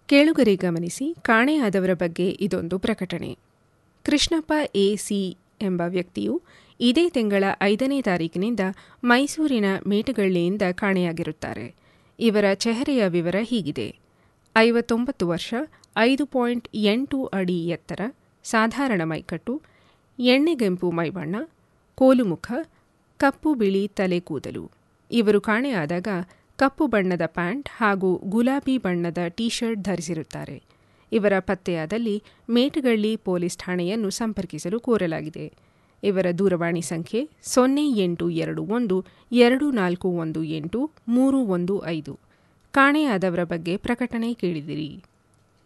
ಕೇಳುಗರೆ ಗಮನಿಸಿ ಕಾಣೆಯಾದವರ ಬಗ್ಗೆ ಇದೊಂದು ಪ್ರಕಟಣೆ ಕೃಷ್ಣಪ್ಪ ಎ ಸಿ ಎಂಬ ವ್ಯಕ್ತಿಯು ಇದೇ ತಿಂಗಳ ಐದನೇ ತಾರೀಕಿನಿಂದ ಮೈಸೂರಿನ ಮೇಟಗಳ್ಳಿಯಿಂದ ಕಾಣೆಯಾಗಿರುತ್ತಾರೆ ಇವರ ಚೆಹರೆಯ ವಿವರ ಹೀಗಿದೆ ಐವತ್ತೊಂಬತ್ತು ವರ್ಷ ಐದು ಪಾಯಿಂಟ್ ಎಂಟು ಅಡಿ ಎತ್ತರ ಸಾಧಾರಣ ಮೈಕಟ್ಟು ಎಣ್ಣೆಗೆಂಪು ಮೈಬಣ್ಣ ಕೋಲುಮುಖ ಕಪ್ಪು ಬಿಳಿ ತಲೆ ಕೂದಲು ಇವರು ಕಾಣೆಯಾದಾಗ ಕಪ್ಪು ಬಣ್ಣದ ಪ್ಯಾಂಟ್ ಹಾಗೂ ಗುಲಾಬಿ ಬಣ್ಣದ ಟೀ ಶರ್ಟ್ ಧರಿಸಿರುತ್ತಾರೆ ಇವರ ಪತ್ತೆಯಾದಲ್ಲಿ ಮೇಟಗಳ್ಳಿ ಪೊಲೀಸ್ ಠಾಣೆಯನ್ನು ಸಂಪರ್ಕಿಸಲು ಕೋರಲಾಗಿದೆ ಇವರ ದೂರವಾಣಿ ಸಂಖ್ಯೆ ಸೊನ್ನೆ ಎಂಟು ಎರಡು ಒಂದು ಎರಡು ನಾಲ್ಕು ಒಂದು ಎಂಟು ಮೂರು ಒಂದು ಐದು ಕಾಣೆಯಾದವರ ಬಗ್ಗೆ ಪ್ರಕಟಣೆ ಕೇಳಿದಿರಿ